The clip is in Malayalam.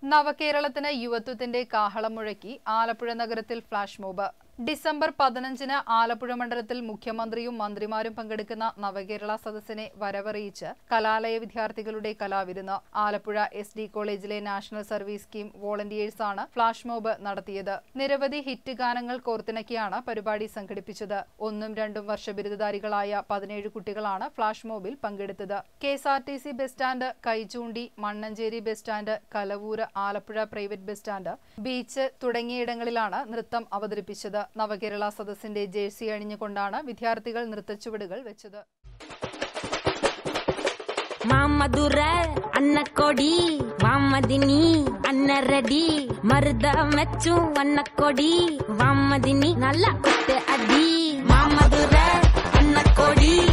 നവകേരളത്തിന് യുവത്വത്തിന്റെ കാഹളം മുഴക്കി ആലപ്പുഴ നഗരത്തിൽ ഫ്ലാഷ് മോബ് ഡിസംബർ പതിനഞ്ചിന് ആലപ്പുഴ മണ്ഡലത്തിൽ മുഖ്യമന്ത്രിയും മന്ത്രിമാരും പങ്കെടുക്കുന്ന നവകേരള സദസ്സിനെ വരവറിയിച്ച് കലാലയ വിദ്യാർത്ഥികളുടെ കലാവിരുന്ന് ആലപ്പുഴ എസ് ഡി കോളേജിലെ നാഷണൽ സർവീസ് സ്കീം വോളണ്ടിയേഴ്സാണ് ഫ്ലാഷ് മോബ് നടത്തിയത് നിരവധി ഹിറ്റ് ഗാനങ്ങൾ കോർത്തിണക്കിയാണ് പരിപാടി സംഘടിപ്പിച്ചത് ഒന്നും രണ്ടും വർഷ ബിരുദധാരികളായ പതിനേഴ് കുട്ടികളാണ് ഫ്ലാഷ് മോബിൽ പങ്കെടുത്തത് K S R T C bus stand Kaichoondi Mannancherry bus stand Kalavoor Alappuzha private bus stand beach തുടങ്ങിയിടങ്ങളിലാണ് നൃത്തം അവതരിപ്പിച്ചത് നവകേരള സദസ്സിന്റെ ജേഴ്സി അണിഞ്ഞുകൊണ്ടാണ് വിദ്യാർത്ഥികൾ നൃത്തച്ചുവടുകൾ വെച്ചത് മാമധുര അന്നക്കൊടി വാമദിനി അന്ന റെഡി മരുത മെച്ചു അന്നക്കൊടി വാമദിനി നല്ല കുത്ത് അടി മാമധുര അന്നക്കൊടി